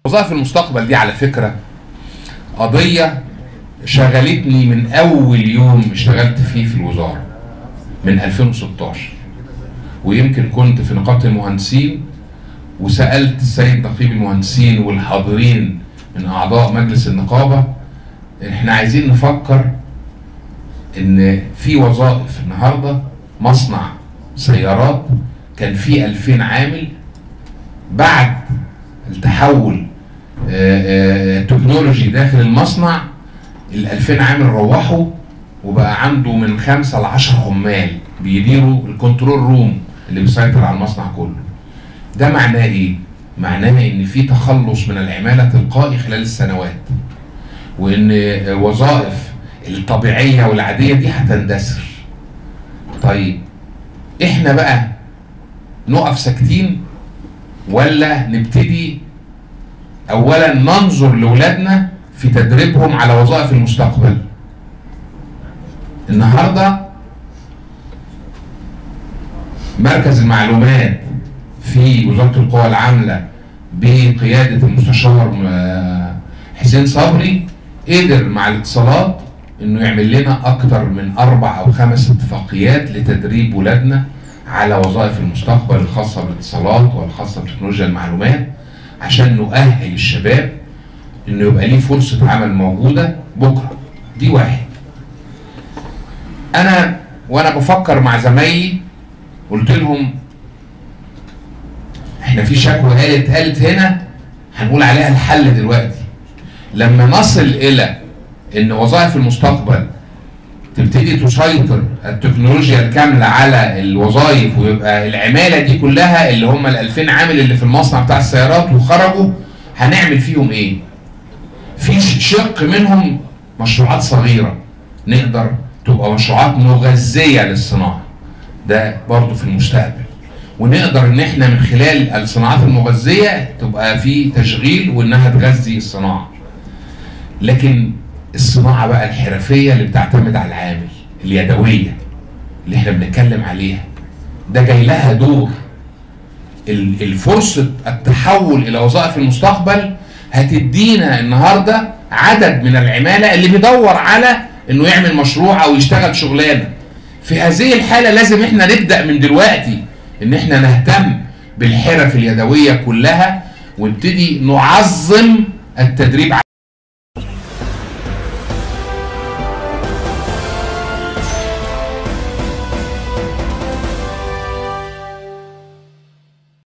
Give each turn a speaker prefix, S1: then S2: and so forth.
S1: وظائف المستقبل دي على فكرة قضية شغلتني من أول يوم اشتغلت فيه في الوزارة من 2016 ويمكن كنت في نقابة المهندسين وسألت السيد نقيب المهندسين والحاضرين من أعضاء مجلس النقابة احنا عايزين نفكر ان في وظائف النهارده مصنع سيارات كان فيه 2000 عامل بعد التحول آه، آه، التكنولوجي داخل المصنع ال 2000 عامل روحوا وبقى عنده من خمسة ل 10 عمال بيديروا الكنترول روم اللي بيسيطر على المصنع كله. ده معناه ايه؟ معناه ان في تخلص من العماله تلقائي خلال السنوات. وان وظائف الطبيعيه والعاديه دي هتندثر. طيب احنا بقى نقف ساكتين ولا نبتدي اولا ننظر لاولادنا في تدريبهم على وظائف المستقبل النهارده مركز المعلومات في وزاره القوى العامله بقياده المستشار آه، حسين صبري قدر مع الاتصالات انه يعمل لنا اكتر من اربع او خمس اتفاقيات لتدريب ولادنا على وظائف المستقبل الخاصه بالاتصالات والخاصه بتكنولوجيا المعلومات عشان نؤهل الشباب انه يبقى ليه فرصه عمل موجوده بكره دي واحد انا وانا بفكر مع زمايلي قلت لهم احنا في شكوى قالت قالت هنا هنقول عليها الحل دلوقتي لما نصل الى ان وظائف المستقبل تبتدي تسيطر التكنولوجيا الكامله على الوظائف ويبقى العماله دي كلها اللي هم ال 2000 عامل اللي في المصنع بتاع السيارات وخرجوا هنعمل فيهم ايه؟ في شق منهم مشروعات صغيره نقدر تبقى مشروعات مغذيه للصناعه ده برضه في المستقبل ونقدر ان احنا من خلال الصناعات المغذيه تبقى في تشغيل وانها تغذي الصناعه لكن الصناعه بقى الحرفيه اللي بتعتمد على العامل اليدويه اللي احنا بنتكلم عليها ده جاي لها دور ال- الفرصه التحول الى وظائف المستقبل هتدينا النهارده عدد من العماله اللي بيدور على انه يعمل مشروع او يشتغل شغلانه في هذه الحاله لازم احنا نبدا من دلوقتي ان احنا نهتم بالحرف اليدويه كلها ونبتدي نعظم التدريب